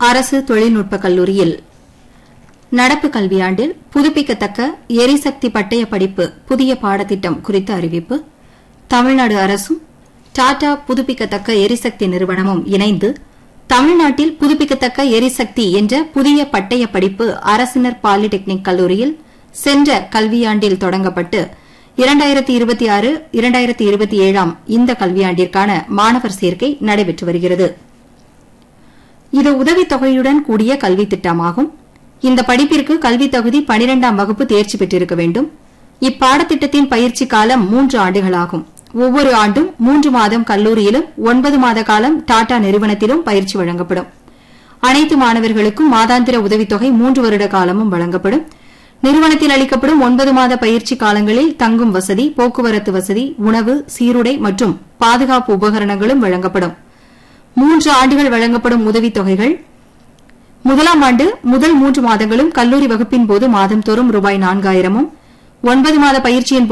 அரசு தொழில்நுட்ப கல்லூரியில் நடப்பு கல்வியாண்டில் புதுப்பிக்கத்தக்க எரிசக்தி பட்டய படிப்பு புதிய பாடத்திட்டம் குறித்த அறிவிப்பு தமிழ்நாடு அரசும் டாடா புதுப்பிக்கத்தக்க எரிசக்தி நிறுவனமும் இணைந்து தமிழ்நாட்டில் புதுப்பிக்கத்தக்க எரிசக்தி என்ற புதிய பட்டய படிப்பு அரசினர் பாலிடெக்னிக் கல்லூரியில் சென்ற கல்வியாண்டில் தொடங்கப்பட்டு இரண்டாயிரத்தி இருபத்தி ஆறு இரண்டாயிரத்தி இருபத்தி ஏழாம் இந்த கல்வியாண்டிற்கான மாணவர் சேர்க்கை நடைபெற்று வருகிறது இது உதவித் தொகையுடன் கூடிய கல்வி திட்டமாகும் இந்த படிப்பிற்கு கல்வித் தகுதி பனிரெண்டாம் வகுப்பு தேர்ச்சி பெற்றிருக்க வேண்டும் இப்பாடத்திட்டத்தின் பயிற்சி காலம் மூன்று ஆண்டுகளாகும் ஒவ்வொரு ஆண்டும் மூன்று மாதம் கல்லூரியிலும் ஒன்பது மாத காலம் டாடா நிறுவனத்திலும் பயிற்சி வழங்கப்படும் அனைத்து மாணவர்களுக்கும் மாதாந்திர உதவித்தொகை மூன்று வருட காலமும் வழங்கப்படும் நிறுவனத்தில் அளிக்கப்படும் ஒன்பது மாத பயிற்சி காலங்களில் தங்கும் வசதி போக்குவரத்து வசதி உணவு சீருடை மற்றும் பாதுகாப்பு உபகரணங்களும் வழங்கப்படும் மூன்று ஆண்டுகள் வழங்கப்படும் உதவித்தொகைகள் முதலாம் ஆண்டு முதல் மூன்று மாதங்களும் கல்லூரி வகுப்பின் போது மாதம் தோறும் ரூபாய் நான்காயிரமும் ஒன்பது மாத பயிற்சியின்